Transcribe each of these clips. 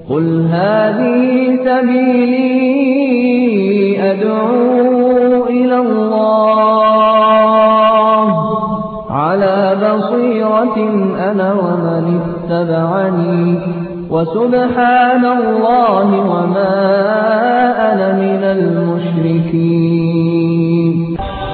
قل هذه سبيلي أدعو إلى الله على بصيرة أنا ومن اتبعني وسبحان الله وما أنا من المشركين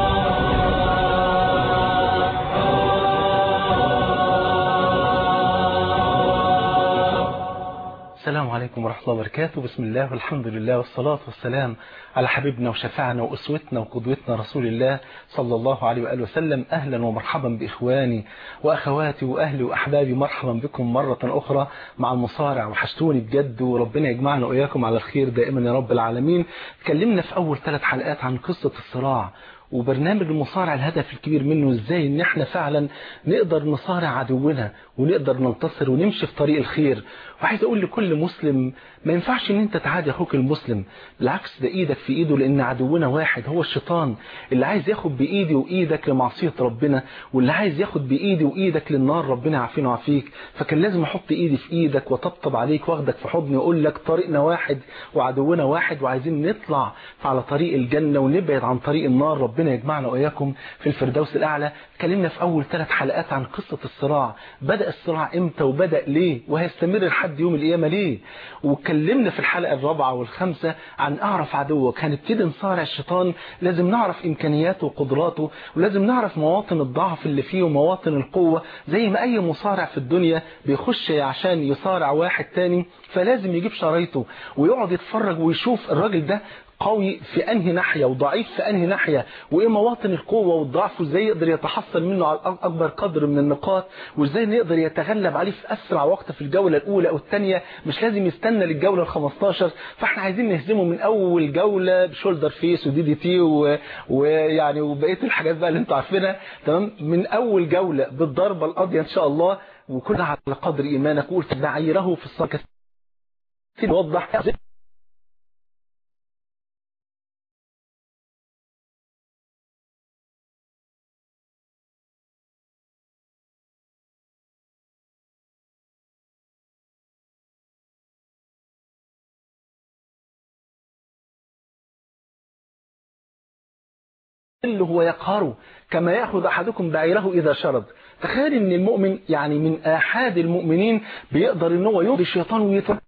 السلام عليكم ورحمة الله وبركاته بسم الله والحمد لله والصلاة والسلام على حبيبنا وشفاعنا وأسوتنا وقدوتنا رسول الله صلى الله عليه وآله وسلم أهلا ومرحبا بإخواني وأخواتي وأهلي وأحبابي مرحبا بكم مرة أخرى مع المصارع وحشتوني بجد وربنا يجمعنا وإياكم على الخير دائما يا رب العالمين تكلمنا في أول ثلاث حلقات عن قصة الصراع وبرنامج المصارع الهدف الكبير منه ازاي ان احنا فعلا نقدر نصارع عدونا ونقدر ننتصر ونمشي في طريق الخير وعايز اقول لكل مسلم ما ينفعش ان انت تعادي اخوك المسلم بالعكس ده ايدك في ايده لان عدونا واحد هو الشيطان اللي عايز ياخد بايدي وايدك لمعصية ربنا واللي عايز ياخد بايدي وايدك للنار ربنا يعافينا ويعافيك فكان لازم احط ايدي في ايدك وطبطب عليك واخدك في حضني واقول لك طريقنا واحد وعدونا واحد وعايزين نطلع على طريق الجنة ونبعد عن طريق النار ربنا يجمعنا واياكم في الفردوس الاعلى اتكلمنا في اول ثلاث حلقات عن قصة الصراع بدأ الصراع امتى وبدأ ليه وهيستمر لحد يوم القيامة ليه واتكلمنا في الحلقة الرابعة والخامسة عن اعرف عدوك هنبتدي نصارع الشيطان لازم نعرف امكانياته وقدراته ولازم نعرف مواطن الضعف اللي فيه ومواطن القوة زي ما اي مصارع في الدنيا بيخش عشان يصارع واحد تاني فلازم يجيب شرايطه ويقعد يتفرج ويشوف الراجل ده قوي في انهي ناحية وضعيف في انهي ناحية وايه مواطن القوة والضعف وازاي يقدر يتحصل منه على اكبر قدر من النقاط وازاي نقدر يتغلب عليه في اسرع وقت في الجولة الاولى او الثانية مش لازم يستنى للجولة ال 15 فاحنا عايزين نهزمه من اول جولة بشولدر فيس ودي دي تي ويعني وبقية الحاجات بقى اللي انتوا عارفينها تمام من اول جولة بالضربة القاضية ان شاء الله وكل على قدر ايمانك قلت نعيره في الصلاة نوضح اللي هو يقهره كما يأخذ أحدكم بعيره إذا شرد تخيل ان المؤمن يعني من آحاد المؤمنين بيقدر ان هو يرضي الشيطان ويترك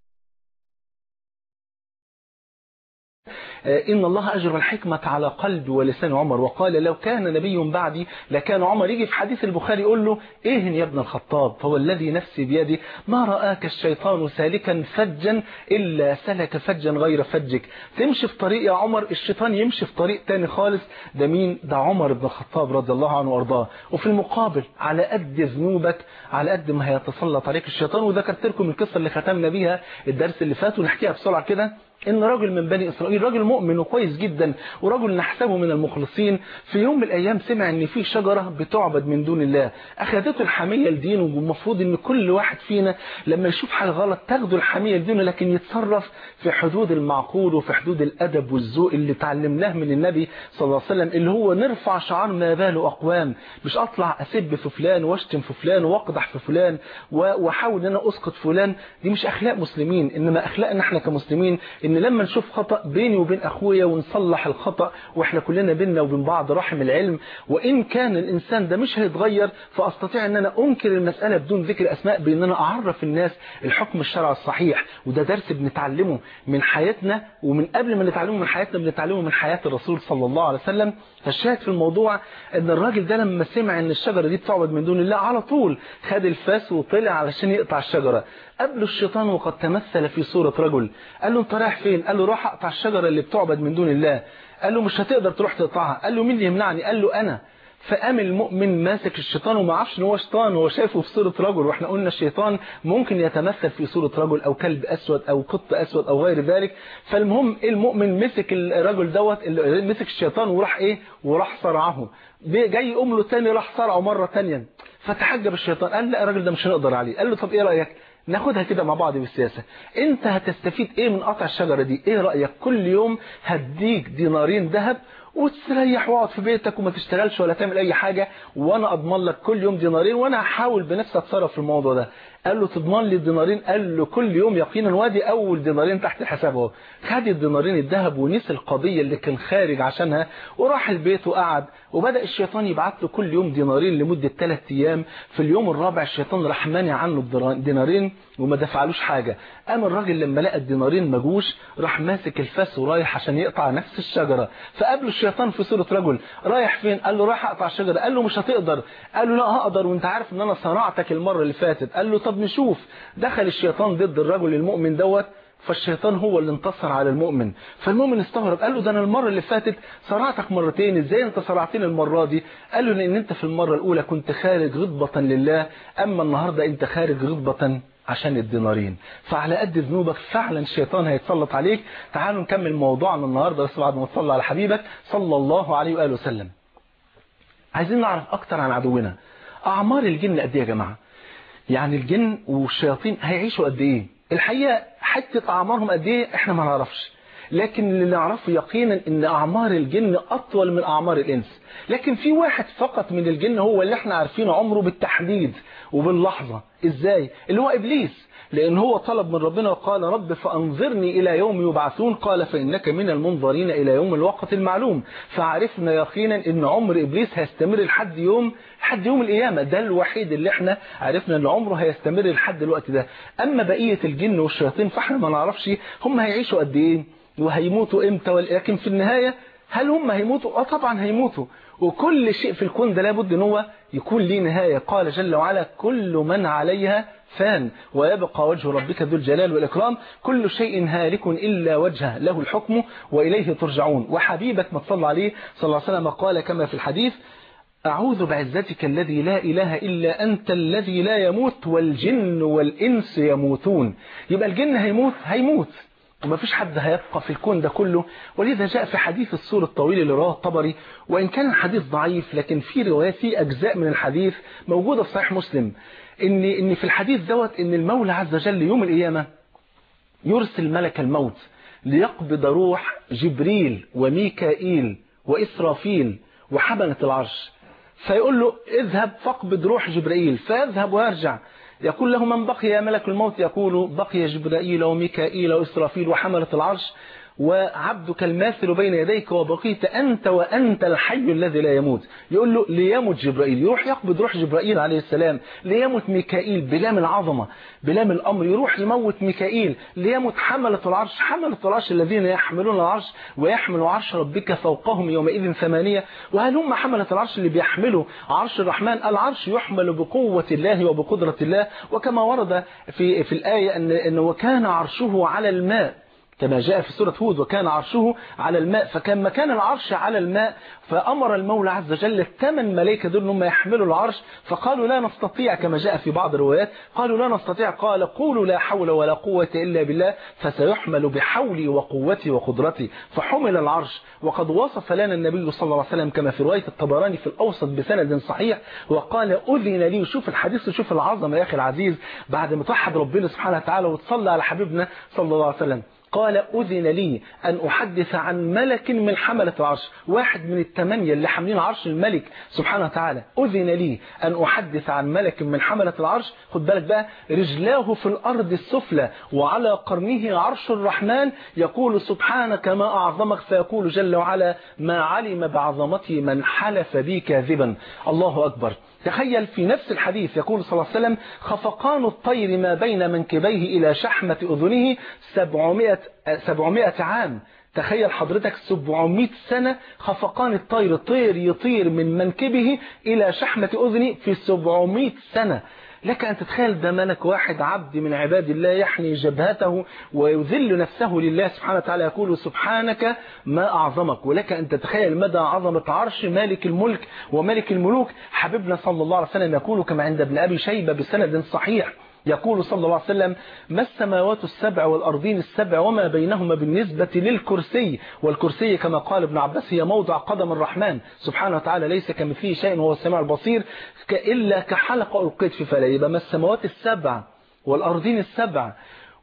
إن الله أجر الحكمة على قلب ولسان عمر وقال لو كان نبي بعدي لكان عمر يجي في حديث البخاري يقول له إيه يا ابن الخطاب فهو الذي نفسي بيدي ما رآك الشيطان سالكا فجا إلا سلك فجا غير فجك تمشي في طريق يا عمر الشيطان يمشي في طريق تاني خالص ده مين ده عمر بن الخطاب رضي الله عنه وارضاه وفي المقابل على قد ذنوبك على قد ما هيتسلط عليك الشيطان وذكرت لكم القصة اللي ختمنا بيها الدرس اللي فات ونحكيها بسرعة كده ان رجل من بني اسرائيل رجل مؤمن وكويس جدا ورجل نحسبه من المخلصين في يوم من الايام سمع ان في شجرة بتعبد من دون الله اخذته الحمية لدينه والمفروض ان كل واحد فينا لما يشوف حاجة غلط تاخده الحمية لدينه لكن يتصرف في حدود المعقول وفي حدود الادب والذوق اللي تعلمناه من النبي صلى الله عليه وسلم اللي هو نرفع شعار ما باله اقوام مش اطلع اسب في فلان واشتم في فلان واقدح في فلان واحاول ان انا اسقط فلان دي مش اخلاق مسلمين انما اخلاقنا احنا كمسلمين ان لما نشوف خطأ بيني وبين اخويا ونصلح الخطأ واحنا كلنا بيننا وبين بعض رحم العلم وان كان الانسان ده مش هيتغير فاستطيع ان انا انكر المسألة بدون ذكر اسماء بان انا اعرف الناس الحكم الشرعي الصحيح وده درس بنتعلمه من حياتنا ومن قبل ما نتعلمه من حياتنا بنتعلمه من حياة الرسول صلى الله عليه وسلم فالشاهد في الموضوع ان الراجل ده لما سمع ان الشجرة دي بتعبد من دون الله على طول خد الفاس وطلع علشان يقطع الشجرة قبل الشيطان وقد تمثل في صورة رجل قال له انت رايح فين قال له راح اقطع الشجرة اللي بتعبد من دون الله قال له مش هتقدر تروح تقطعها قال له مين اللي يمنعني قال له انا فقام المؤمن ماسك الشيطان وما عرفش ان هو شيطان هو شايفه في صورة رجل واحنا قلنا الشيطان ممكن يتمثل في صورة رجل او كلب اسود او قط اسود او غير ذلك فالمهم المؤمن مسك الرجل دوت مسك الشيطان وراح ايه وراح صرعه جاي يقوم له تاني راح صرعه مرة تانية فتحجب الشيطان قال لا الراجل ده مش هنقدر عليه قال له طب ايه رأيك ناخدها كده مع بعض بالسياسة انت هتستفيد ايه من قطع الشجرة دي ايه رأيك كل يوم هديك دينارين ذهب وتستريح واقعد في بيتك وما تشتغلش ولا تعمل اي حاجة وانا اضمن لك كل يوم دينارين وانا هحاول بنفسي اتصرف في الموضوع ده قال له تضمن لي الدينارين قال له كل يوم يقينا وادي اول دينارين تحت حسابه خد الدينارين الذهب ونسي القضية اللي كان خارج عشانها وراح البيت وقعد وبدأ الشيطان يبعت له كل يوم دينارين لمدة ثلاث ايام في اليوم الرابع الشيطان راح مانع عنه الدينارين وما دفعلوش حاجة قام الراجل لما لقى الدينارين مجوش راح ماسك الفاس ورايح عشان يقطع نفس الشجرة فقابله الشيطان في صورة رجل رايح فين قال له رايح اقطع الشجرة قال له مش هتقدر قال له لا هقدر وانت عارف ان انا صنعتك المرة اللي فاتت قال له طب نشوف دخل الشيطان ضد الرجل المؤمن دوت فالشيطان هو اللي انتصر على المؤمن فالمؤمن استغرب قال له ده انا المرة اللي فاتت صرعتك مرتين ازاي انت صرعتني المرة دي قال له لان انت في المرة الاولى كنت خارج غضبة لله اما النهاردة انت خارج غضبة عشان الدينارين فعلى قد ذنوبك فعلا الشيطان هيتسلط عليك تعالوا نكمل موضوعنا النهاردة بس بعد ما تصلى على حبيبك صلى الله عليه وآله وسلم عايزين نعرف اكتر عن عدونا اعمار الجن قد ايه يا جماعة يعني الجن والشياطين هيعيشوا قد ايه الحقيقة حتة اعمارهم قد ايه احنا ما نعرفش لكن اللي نعرفه يقينا ان اعمار الجن اطول من اعمار الانس لكن في واحد فقط من الجن هو اللي احنا عارفينه عمره بالتحديد وباللحظة ازاي اللي هو ابليس لان هو طلب من ربنا وقال رب فانظرني الى يوم يبعثون قال فانك من المنظرين الى يوم الوقت المعلوم فعرفنا يقينا ان عمر ابليس هيستمر لحد يوم لحد يوم القيامه ده الوحيد اللي احنا عرفنا ان عمره هيستمر لحد الوقت ده اما بقيه الجن والشياطين فاحنا ما نعرفش هم هيعيشوا قد ايه وهيموتوا امتى لكن في النهايه هل هم هيموتوا اه طبعا هيموتوا وكل شيء في الكون ده لابد ان هو يكون ليه نهاية قال جل وعلا كل من عليها فان ويبقى وجه ربك ذو الجلال والإكرام كل شيء هالك إلا وجهه له الحكم وإليه ترجعون وحبيبك ما تصلى عليه صلى الله عليه وسلم قال كما في الحديث أعوذ بعزتك الذي لا إله إلا أنت الذي لا يموت والجن والإنس يموتون يبقى الجن هيموت هيموت وما فيش حد هيبقى في الكون ده كله ولذا جاء في حديث السور الطويل اللي رواه الطبري وإن كان الحديث ضعيف لكن في روايات في أجزاء من الحديث موجودة في صحيح مسلم إن, إن في الحديث دوت إن المولى عز وجل يوم القيامة يرسل ملك الموت ليقبض روح جبريل وميكائيل وإسرافيل وحملة العرش فيقول له اذهب فاقبض روح جبريل فيذهب ويرجع يقول له من بقي يا ملك الموت يقول بقي جبرائيل وميكائيل وإسرافيل وحملة العرش وعبدك الماثل بين يديك وبقيت أنت وأنت الحي الذي لا يموت يقول له ليمت جبرائيل يروح يقبض روح جبرائيل عليه السلام ليمت ميكائيل بلام العظمة بلام الأمر يروح يموت ميكائيل ليمت حملة العرش حملة العرش الذين يحملون العرش ويحملوا عرش ربك فوقهم يومئذ ثمانية وهل هم حملة العرش اللي بيحملوا عرش الرحمن العرش يحمل بقوة الله وبقدرة الله وكما ورد في في الآية أن, أن وكان عرشه على الماء كما جاء في سورة هود وكان عرشه على الماء فكان مكان العرش على الماء فأمر المولى عز وجل الثمان ملائكة دول هم يحملوا العرش فقالوا لا نستطيع كما جاء في بعض الروايات قالوا لا نستطيع قال قولوا لا حول ولا قوة إلا بالله فسيحمل بحولي وقوتي وقدرتي فحمل العرش وقد وصف لنا النبي صلى الله عليه وسلم كما في رواية الطبراني في الأوسط بسند صحيح وقال أذن لي وشوف الحديث وشوف العظمة يا أخي العزيز بعد ما توحد ربنا سبحانه وتعالى وتصلى على حبيبنا صلى الله عليه وسلم قال أذن لي أن أحدث عن ملك من حملة العرش واحد من الثمانية اللي حاملين عرش الملك سبحانه وتعالى أذن لي أن أحدث عن ملك من حملة العرش خد بالك بقى رجلاه في الأرض السفلى وعلى قرنه عرش الرحمن يقول سبحانك ما أعظمك فيقول جل وعلا ما علم بعظمتي من حلف بي كاذبا الله أكبر تخيل في نفس الحديث يقول صلى الله عليه وسلم خفقان الطير ما بين منكبيه إلى شحمة أذنه سبعمائة, سبعمائة عام تخيل حضرتك 700 سنة خفقان الطير طير يطير من منكبه إلى شحمة أذنه في 700 سنة لك أن تتخيل ده ملك واحد عبد من عباد الله يحني جبهته ويذل نفسه لله سبحانه وتعالى يقول سبحانك ما أعظمك ولك أن تتخيل مدى عظمة عرش مالك الملك وملك الملوك حبيبنا صلى الله عليه وسلم يقول كما عند ابن أبي شيبة بسند صحيح يقول صلى الله عليه وسلم ما السماوات السبع والأرضين السبع وما بينهما بالنسبة للكرسي والكرسي كما قال ابن عباس هي موضع قدم الرحمن سبحانه وتعالى ليس كمثله شيء وهو السميع البصير إلا كحلقة ألقيت في فلا يبقى ما السماوات السبع والأرضين السبع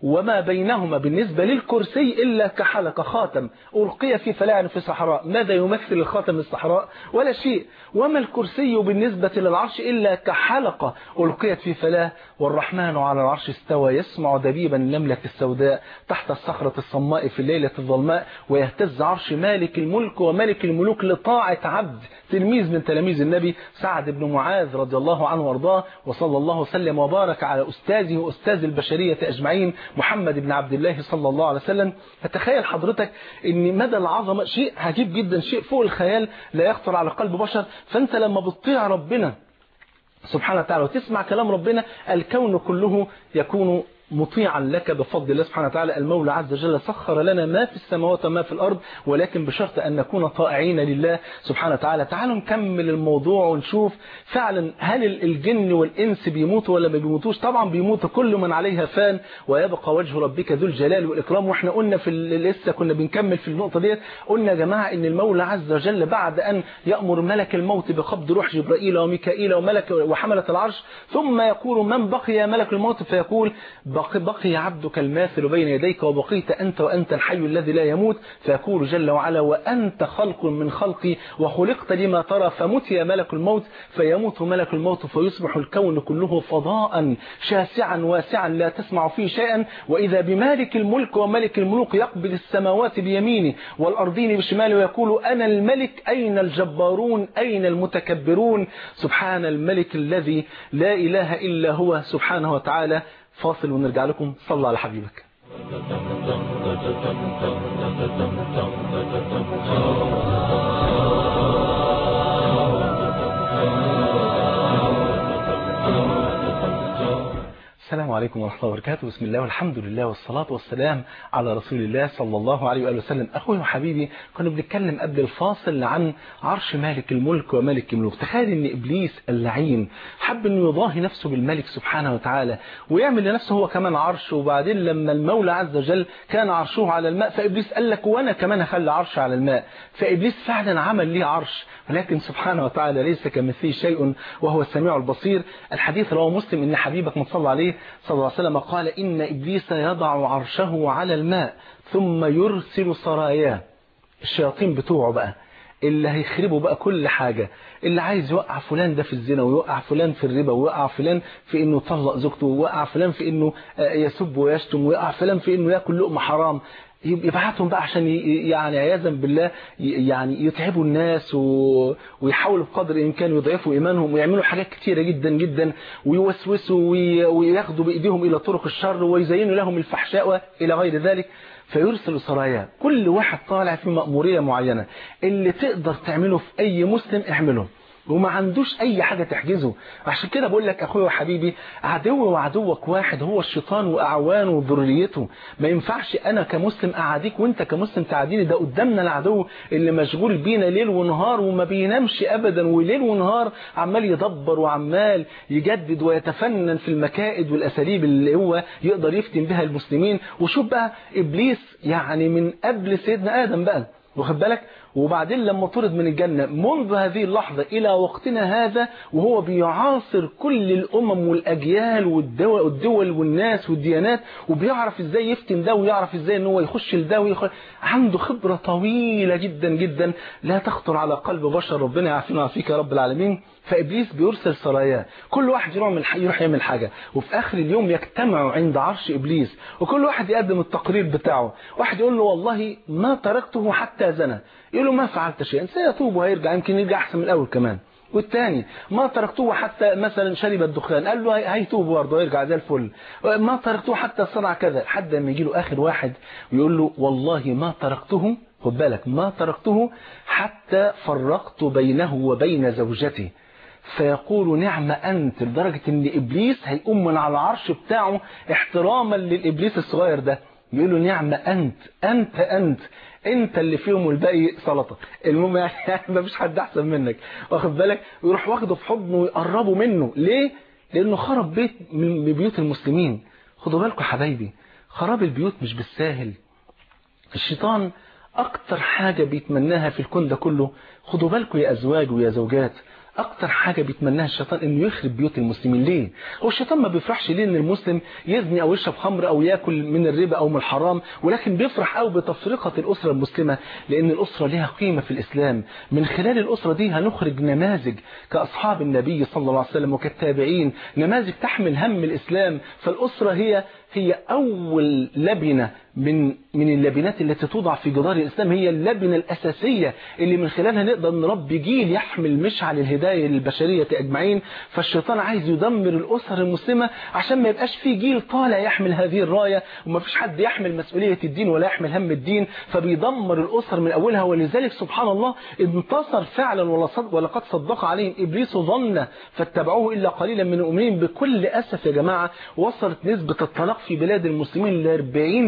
وما بينهما بالنسبة للكرسي إلا كحلقة خاتم ألقي في فلاعن في صحراء ماذا يمثل الخاتم الصحراء ولا شيء وما الكرسي بالنسبة للعرش إلا كحلقة ألقيت في فلاه والرحمن على العرش استوى يسمع دبيب النملة السوداء تحت الصخرة الصماء في الليلة الظلماء ويهتز عرش مالك الملك وملك الملوك لطاعة عبد تلميذ من تلاميذ النبي سعد بن معاذ رضي الله عنه وارضاه وصلى الله وسلم وبارك على أستاذه وأستاذ البشرية أجمعين محمد بن عبد الله صلى الله عليه وسلم فتخيل حضرتك ان مدى العظمة شيء عجيب جدا شيء فوق الخيال لا يخطر على قلب بشر فانت لما بتطيع ربنا سبحانه وتعالى وتسمع كلام ربنا الكون كله يكون مطيعا لك بفضل الله سبحانه وتعالى المولى عز وجل سخر لنا ما في السماوات وما في الأرض ولكن بشرط أن نكون طائعين لله سبحانه وتعالى تعالوا نكمل الموضوع ونشوف فعلا هل الجن والإنس بيموتوا ولا ما بيموتوش طبعا بيموت كل من عليها فان ويبقى وجه ربك ذو الجلال والإكرام واحنا قلنا في لسه كنا بنكمل في النقطة ديت قلنا يا جماعة ان المولى عز وجل بعد أن يأمر ملك الموت بقبض روح جبرائيل وميكائيل وملك وحملة العرش ثم يقول من بقي ملك الموت فيقول بقي, بقي عبدك الماثل بين يديك وبقيت أنت وأنت الحي الذي لا يموت فيقول جل وعلا وأنت خلق من خلقي وخلقت لما ترى فمت يا ملك الموت فيموت ملك الموت فيصبح الكون كله فضاء شاسعا واسعا لا تسمع فيه شيئا وإذا بمالك الملك وملك الملوك يقبل السماوات بيمينه والأرضين بشماله ويقول أنا الملك أين الجبارون أين المتكبرون سبحان الملك الذي لا إله إلا هو سبحانه وتعالى فاصل ونرجع لكم صلى على حبيبك السلام عليكم ورحمة الله وبركاته بسم الله والحمد لله والصلاة والسلام على رسول الله صلى الله عليه وآله وسلم أخوي وحبيبي كنا بنتكلم قبل الفاصل عن عرش مالك الملك وملك الملوك تخيل ان إبليس اللعين حب انه يضاهي نفسه بالملك سبحانه وتعالى ويعمل لنفسه هو كمان عرش وبعدين لما المولى عز وجل كان عرشه على الماء فإبليس قال لك وأنا كمان هخلي عرش على الماء فإبليس فعلا عمل ليه عرش ولكن سبحانه وتعالى ليس كمثله شيء وهو السميع البصير الحديث رواه مسلم ان حبيبك مصلى عليه صلى الله عليه وسلم قال إن إبليس يضع عرشه على الماء ثم يرسل سراياه الشياطين بتوعه بقى اللي هيخربوا بقى كل حاجة اللي عايز يوقع فلان ده في الزنا ويوقع فلان في الربا ويوقع فلان في انه يطلق زوجته ويوقع فلان في انه يسب ويشتم ويوقع فلان في انه ياكل لقمه حرام يبعتهم بقى عشان يعني عياذا بالله يعني يتعبوا الناس و... ويحاولوا بقدر الامكان يضعفوا ايمانهم ويعملوا حاجات كتيره جدا جدا ويوسوسوا وي... وياخدوا بايديهم الى طرق الشر ويزينوا لهم الفحشاء الى غير ذلك فيرسل سرايا كل واحد طالع في مأمورية معينة اللي تقدر تعمله في أي مسلم اعمله وما عندوش اي حاجة تحجزه عشان كده بقول لك اخويا وحبيبي عدو وعدوك واحد هو الشيطان واعوانه وذريته ما ينفعش انا كمسلم اعاديك وانت كمسلم تعاديني ده قدامنا العدو اللي مشغول بينا ليل ونهار وما بينامش ابدا وليل ونهار عمال يدبر وعمال يجدد ويتفنن في المكائد والاساليب اللي هو يقدر يفتن بها المسلمين وشوف بقى ابليس يعني من قبل سيدنا ادم بقى واخد بالك وبعدين لما طرد من الجنة منذ هذه اللحظة إلى وقتنا هذا وهو بيعاصر كل الأمم والأجيال والدول, والدول والناس والديانات وبيعرف إزاي يفتن ده ويعرف إزاي أنه يخش لده ويخش عنده خبرة طويلة جدا جدا لا تخطر على قلب بشر ربنا يعافينا ويعافيك يا رب العالمين فإبليس بيرسل سراياه كل واحد يروح, من يروح يعمل حاجة وفي آخر اليوم يجتمعوا عند عرش إبليس وكل واحد يقدم التقرير بتاعه واحد يقول له والله ما تركته حتى زنى يقول له ما فعلت شيئا سيتوب وهيرجع يمكن يرجع أحسن من الأول كمان والثاني ما تركته حتى مثلا شرب الدخان قال له هيتوب برضه ويرجع زي الفل ما تركته حتى صنع كذا لحد ما يجي له آخر واحد ويقول له والله ما تركته خد بالك ما تركته حتى فرقت بينه وبين زوجتي فيقول نعم أنت لدرجة ان إبليس هيقوم من على العرش بتاعه احتراما للإبليس الصغير ده يقول له نعم أنت أنت أنت انت اللي فيهم والباقي سلطة المهم يعني ما فيش حد احسن منك واخد بالك ويروح واخده في حضنه ويقربه منه ليه لانه خرب بيت من بيوت المسلمين خدوا بالكم يا حبايبي خراب البيوت مش بالساهل الشيطان اكتر حاجة بيتمناها في الكون ده كله خدوا بالكم يا ازواج ويا زوجات اكتر حاجة بيتمناها الشيطان انه يخرب بيوت المسلمين ليه هو الشيطان ما بيفرحش ليه ان المسلم يزني او يشرب خمر او ياكل من الربا او من الحرام ولكن بيفرح قوي بتفرقة الاسرة المسلمة لان الاسرة لها قيمة في الاسلام من خلال الاسرة دي هنخرج نماذج كاصحاب النبي صلى الله عليه وسلم وكالتابعين نماذج تحمل هم الاسلام فالاسرة هي هي أول لبنة من من اللبنات التي توضع في جدار الإسلام هي اللبنة الأساسية اللي من خلالها نقدر نربي جيل يحمل مشعل الهداية للبشرية أجمعين فالشيطان عايز يدمر الأسر المسلمة عشان ما يبقاش في جيل طالع يحمل هذه الراية وما فيش حد يحمل مسؤولية الدين ولا يحمل هم الدين فبيدمر الأسر من أولها ولذلك سبحان الله انتصر فعلا ولقد صدق عليهم إبليس ظن فاتبعوه إلا قليلا من المؤمنين بكل أسف يا جماعة وصلت نسبة الطلاق في بلاد المسلمين ل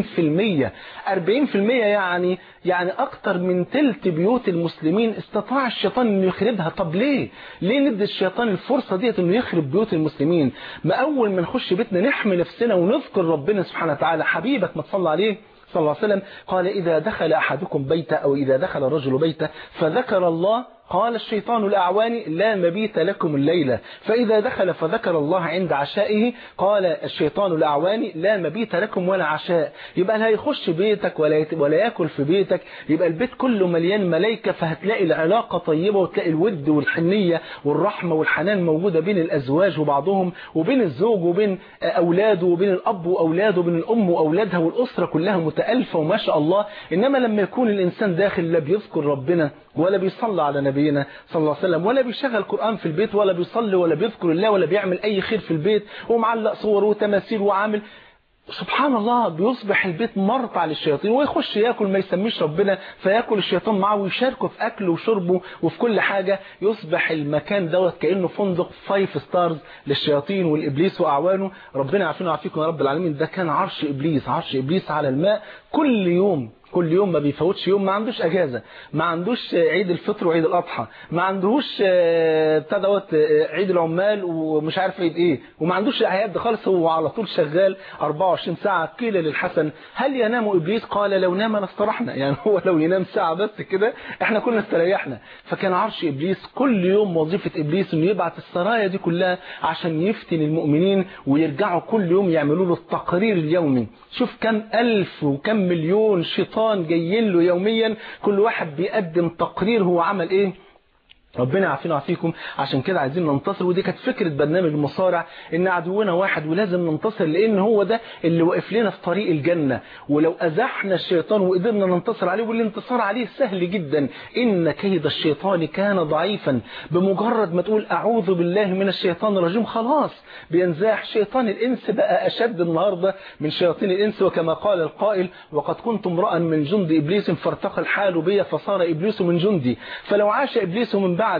40% 40% يعني يعني أكتر من تلت بيوت المسلمين استطاع الشيطان أنه يخربها طب ليه؟ ليه ندي الشيطان الفرصة ديت أنه يخرب بيوت المسلمين؟ ما أول ما نخش بيتنا نحمي نفسنا ونذكر ربنا سبحانه وتعالى حبيبك ما تصلى عليه صلى الله عليه وسلم قال إذا دخل أحدكم بيته أو إذا دخل الرجل بيته فذكر الله قال الشيطان الأعواني لا مبيت لكم الليلة فإذا دخل فذكر الله عند عشائه قال الشيطان الأعواني لا مبيت لكم ولا عشاء يبقى لا هيخش بيتك ولا ولا ياكل في بيتك يبقى البيت كله مليان ملائكة فهتلاقي العلاقة طيبة وتلاقي الود والحنية والرحمة والحنان موجودة بين الأزواج وبعضهم وبين الزوج وبين أولاده وبين الأب وأولاده وبين الأم وأولادها والأسرة كلها متألفة وما شاء الله إنما لما يكون الإنسان داخل لا بيذكر ربنا ولا بيصلى على نبينا صلى الله عليه وسلم ولا بيشغل قرآن في البيت ولا بيصلي ولا بيذكر الله ولا بيعمل أي خير في البيت ومعلق صور وتماثيل وعامل سبحان الله بيصبح البيت مرتع للشياطين ويخش ياكل ما يسميش ربنا فياكل الشيطان معه ويشاركه في اكله وشربه وفي كل حاجة يصبح المكان دوت كأنه فندق فايف ستارز للشياطين والابليس واعوانه ربنا يعافينا ويعافيكم يا رب العالمين ده كان عرش ابليس عرش ابليس على الماء كل يوم كل يوم ما بيفوتش يوم ما عندوش اجازة ما عندوش عيد الفطر وعيد الاضحى ما عندوش بتاع دوت عيد العمال ومش عارف عيد ايه وما عندوش اعياد ده خالص هو على طول شغال 24 ساعة قيل للحسن هل ينام ابليس قال لو نام لاسترحنا يعني هو لو ينام ساعة بس كده احنا كنا استريحنا فكان عرش ابليس كل يوم وظيفة ابليس انه يبعت السرايا دي كلها عشان يفتن المؤمنين ويرجعوا كل يوم يعملوا له التقرير اليومي شوف كم الف وكم مليون شيطان الشيطان جايين له يوميا كل واحد بيقدم تقرير هو عمل ايه ربنا يعافينا ويعافيكم عشان كده عايزين ننتصر ودي كانت فكرة برنامج المصارع ان عدونا واحد ولازم ننتصر لان هو ده اللي وقف لنا في طريق الجنة ولو ازحنا الشيطان وقدرنا ننتصر عليه والانتصار عليه سهل جدا ان كيد الشيطان كان ضعيفا بمجرد ما تقول اعوذ بالله من الشيطان الرجيم خلاص بينزاح شيطان الانس بقى اشد النهاردة من شياطين الانس وكما قال القائل وقد كنت امرأ من جند ابليس فارتقى الحال بي فصار ابليس من جندي فلو عاش ابليس من بعد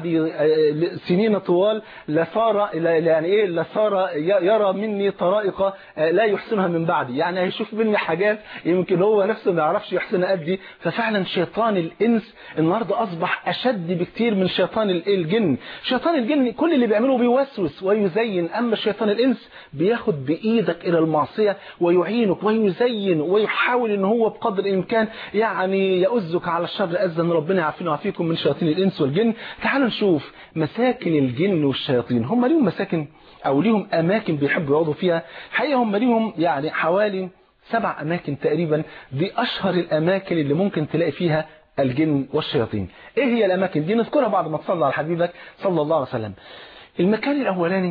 سنين طوال لصار يعني ايه لصار يرى مني طرائق لا يحسنها من بعدي يعني هيشوف مني حاجات يمكن هو نفسه ما يعرفش يحسنها قدي ففعلا شيطان الانس النهارده اصبح اشد بكتير من شيطان الجن شيطان الجن كل اللي بيعمله بيوسوس ويزين اما شيطان الانس بياخد بايدك الى المعصيه ويعينك ويزين ويحاول ان هو بقدر الامكان يعني يؤزك على الشر اذن ربنا يعافينا ويعافيكم من شياطين الانس والجن تعالوا نشوف مساكن الجن والشياطين هم ليهم مساكن او ليهم اماكن بيحبوا يقعدوا فيها حقيقة هم ليهم يعني حوالي سبع اماكن تقريبا دي اشهر الاماكن اللي ممكن تلاقي فيها الجن والشياطين ايه هي الاماكن دي نذكرها بعد ما تصلى على حبيبك صلى الله عليه وسلم المكان الاولاني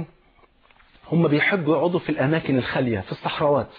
هم بيحبوا يقعدوا في الاماكن الخالية في الصحراوات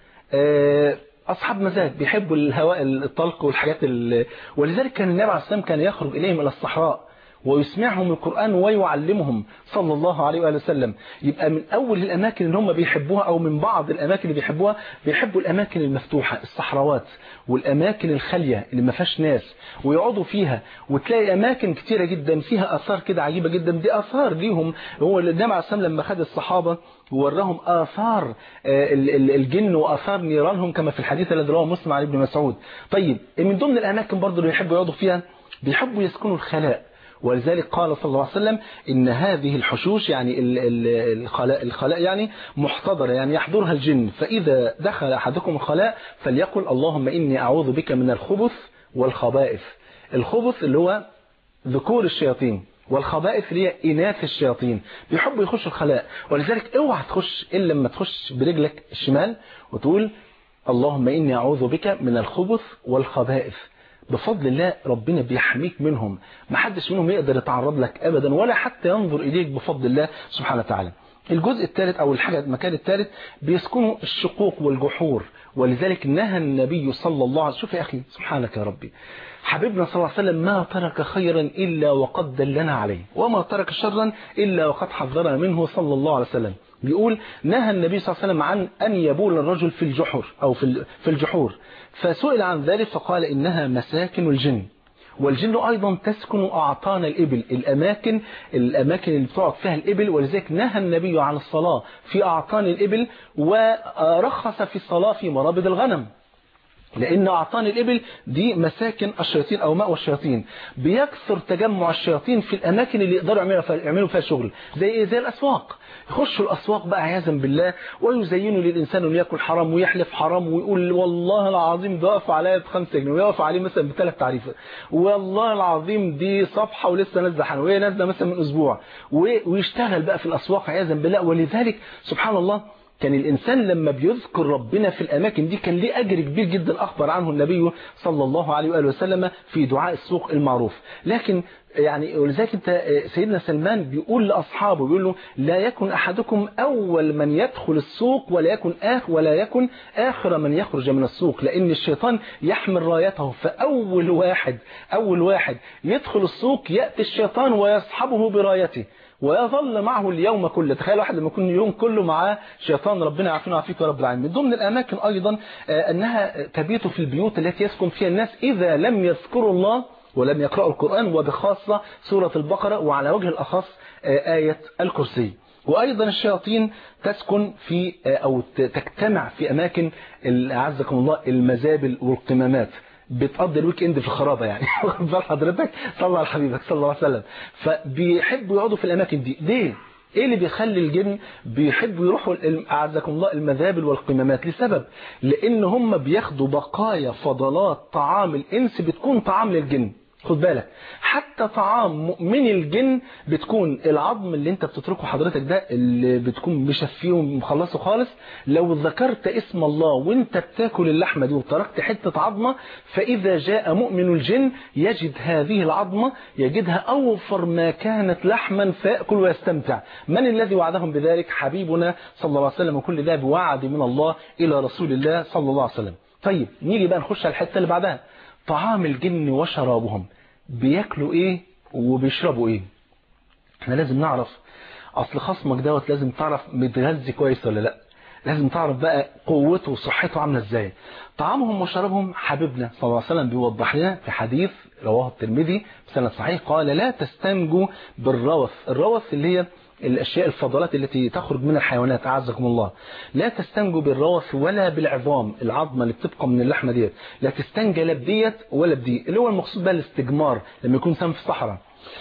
أصحاب مزاج بيحبوا الهواء الطلق والحاجات ولذلك كان النبي عليه السلام كان يخرج إليهم إلى الصحراء ويسمعهم القرآن ويعلمهم صلى الله عليه وآله وسلم يبقى من أول الأماكن اللي هم بيحبوها أو من بعض الأماكن اللي بيحبوها بيحبوا الأماكن المفتوحة الصحراوات والأماكن الخالية اللي ما فيهاش ناس ويقعدوا فيها وتلاقي أماكن كتيرة جدا فيها آثار كده عجيبة جدا دي آثار ليهم هو النبي عليه السلام لما خد الصحابة ووراهم آثار الجن وآثار نيرانهم كما في الحديث الذي رواه مسلم عن ابن مسعود طيب من ضمن الأماكن برضه اللي يحبوا يقعدوا فيها بيحبوا يسكنوا الخلاء ولذلك قال صلى الله عليه وسلم إن هذه الحشوش يعني الخلاء, الخلاء يعني محتضرة يعني يحضرها الجن فإذا دخل أحدكم الخلاء فليقل اللهم إني أعوذ بك من الخبث والخبائث الخبث اللي هو ذكور الشياطين والخبائث اللي هي إناث الشياطين بيحبوا يخشوا الخلاء ولذلك اوعى تخش إلا لما تخش برجلك الشمال وتقول اللهم إني أعوذ بك من الخبث والخبائث بفضل الله ربنا بيحميك منهم ما حدش منهم يقدر يتعرض لك أبدا ولا حتى ينظر إليك بفضل الله سبحانه وتعالى الجزء الثالث أو الحاجة المكان الثالث بيسكنوا الشقوق والجحور ولذلك نهى النبي صلى الله عليه وسلم شوف يا أخي سبحانك يا ربي حبيبنا صلى الله عليه وسلم ما ترك خيرا إلا وقد دلنا عليه وما ترك شرا إلا وقد حذرنا منه صلى الله عليه وسلم بيقول نهى النبي صلى الله عليه وسلم عن أن يبول الرجل في الجحر أو في في الجحور فسئل عن ذلك فقال إنها مساكن الجن والجن أيضا تسكن أعطان الإبل الأماكن الأماكن اللي بتقعد فيها الإبل ولذلك نهى النبي عن الصلاة في أعطان الإبل ورخص في الصلاة في مرابض الغنم لأن أعطان الإبل دي مساكن الشياطين أو مأوى الشياطين بيكثر تجمع الشياطين في الأماكن اللي يقدروا يعملوا فيها, يعملوا فيها شغل زي إيه زي الأسواق يخشوا الأسواق بقى عياذا بالله ويزينوا للإنسان أن يأكل حرام ويحلف حرام ويقول والله العظيم ده واقف عليا بخمسة جنيه ويقف عليه مثلا بثلاث تعريفة والله العظيم دي صفحة ولسه نازلة حنوية نازلة مثلا من أسبوع ويشتغل بقى في الأسواق عياذا بالله ولذلك سبحان الله كان الإنسان لما بيذكر ربنا في الأماكن دي كان ليه أجر كبير جدا أخبر عنه النبي صلى الله عليه وآله وسلم في دعاء السوق المعروف لكن يعني ولذلك انت سيدنا سلمان بيقول لأصحابه بيقول له لا يكن أحدكم أول من يدخل السوق ولا يكن آخر ولا يكن آخر من يخرج من السوق لأن الشيطان يحمل رايته فأول واحد أول واحد يدخل السوق يأتي الشيطان ويصحبه برايته ويظل معه اليوم كله تخيل واحد لما يكون اليوم كله معاه شيطان ربنا يعافينا ويعافيك يا رب العالمين ضمن الأماكن أيضا أنها تبيت في البيوت التي يسكن فيها الناس إذا لم يذكروا الله ولم يقرأوا القرآن وبخاصة سورة البقرة وعلى وجه الأخص آية الكرسي وأيضا الشياطين تسكن في أو تجتمع في أماكن أعزكم الله المزابل والقمامات بتقضي الويك اند في الخرابه يعني واخد بال حضرتك صلى على حبيبك صلى الله عليه وسلم فبيحبوا يقعدوا في الاماكن دي ليه ايه اللي بيخلي الجن بيحبوا يروحوا اعزكم الله المذابل والقمامات لسبب لان هم بياخدوا بقايا فضلات طعام الانس بتكون طعام للجن خد بالك حتى طعام مؤمن الجن بتكون العظم اللي انت بتتركه حضرتك ده اللي بتكون مشفيه ومخلصه خالص لو ذكرت اسم الله وانت بتاكل اللحمة دي وتركت حتة عظمة فإذا جاء مؤمن الجن يجد هذه العظمة يجدها أوفر ما كانت لحما فيأكل ويستمتع من الذي وعدهم بذلك حبيبنا صلى الله عليه وسلم وكل ده بوعد من الله إلى رسول الله صلى الله عليه وسلم طيب نيجي بقى نخش على الحتة اللي بعدها طعام الجن وشرابهم بياكلوا ايه وبيشربوا ايه احنا لازم نعرف اصل خصمك دوت لازم تعرف متغذي كويس ولا لا لازم تعرف بقى قوته وصحته عامله ازاي طعامهم وشرابهم حبيبنا صلى الله عليه وسلم بيوضح لنا في حديث رواه الترمذي بسند صحيح قال لا تستنجوا بالروث الروث اللي هي الأشياء الفضلات التي تخرج من الحيوانات أعزكم الله لا تستنجوا بالروث ولا بالعظام العظمة اللي بتبقى من اللحمة ديت لا تستنجى لا بديت ولا بدي اللي هو المقصود بقى الاستجمار لما يكون سام في الصحراء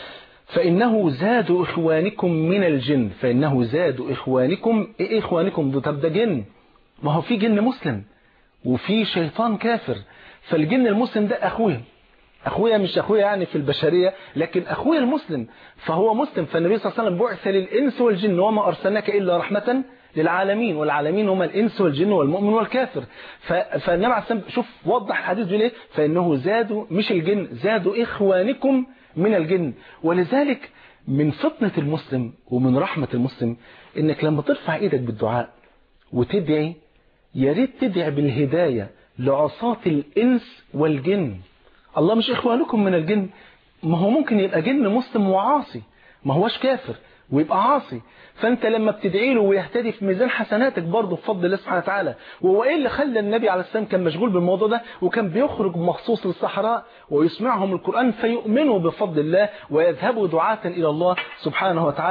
فإنه زاد إخوانكم من الجن فإنه زاد إخوانكم إيه إخوانكم ده طب ده جن ما هو في جن مسلم وفي شيطان كافر فالجن المسلم ده أخوه أخويا مش أخويا يعني في البشرية لكن أخويا المسلم فهو مسلم فالنبي صلى الله عليه وسلم بعث للإنس والجن وما أرسلناك إلا رحمة للعالمين والعالمين هم الإنس والجن والمؤمن والكافر فالنبي عليه الصلاة شوف وضح الحديث بيقول ايه فإنه زادوا مش الجن زادوا إخوانكم من الجن ولذلك من فطنة المسلم ومن رحمة المسلم إنك لما ترفع إيدك بالدعاء وتدعي يا ريت تدعي بالهداية لعصاة الإنس والجن الله مش إخوانكم من الجن ما هو ممكن يبقى جن مسلم وعاصي ما هوش كافر ويبقى عاصي فانت لما بتدعي له ويهتدي في ميزان حسناتك برضه بفضل الله سبحانه وتعالى وهو ايه اللي خلى النبي عليه السلام كان مشغول بالموضوع ده وكان بيخرج مخصوص للصحراء ويسمعهم القرآن فيؤمنوا بفضل الله ويذهبوا دعاة إلى الله سبحانه وتعالى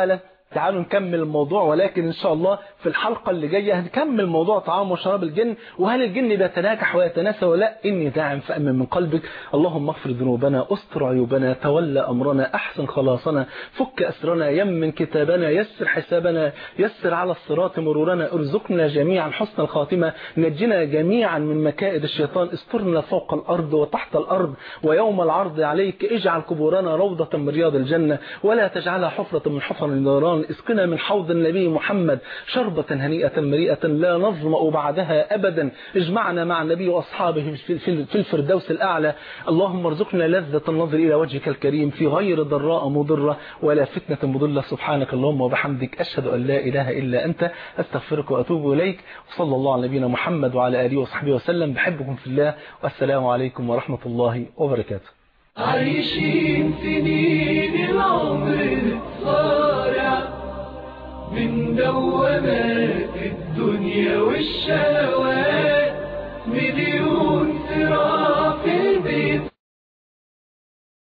تعالوا نكمل الموضوع ولكن إن شاء الله في الحلقة اللي جاية هنكمل موضوع طعام وشراب الجن وهل الجن بيتناكح ويتناسى ولا لا إني داعم فأمن من قلبك اللهم اغفر ذنوبنا استر عيوبنا تولى أمرنا أحسن خلاصنا فك أسرنا يمن كتابنا يسر حسابنا يسر على الصراط مرورنا ارزقنا جميعا حسن الخاتمة نجنا جميعا من مكائد الشيطان استرنا فوق الأرض وتحت الأرض ويوم العرض عليك اجعل قبورنا روضة من رياض الجنة ولا تجعلها حفرة من حفر النيران اسقنا من حوض النبي محمد شربة هنيئة مريئة لا نظمأ بعدها أبدا اجمعنا مع النبي وأصحابه في الفردوس الأعلى اللهم ارزقنا لذة النظر إلى وجهك الكريم في غير ضراء مضرة ولا فتنة مضلة سبحانك اللهم وبحمدك أشهد أن لا إله إلا أنت أستغفرك وأتوب إليك وصلى الله على نبينا محمد وعلى آله وصحبه وسلم بحبكم في الله والسلام عليكم ورحمة الله وبركاته عايشين سنين العمر صارع من دوامات الدنيا والشهوات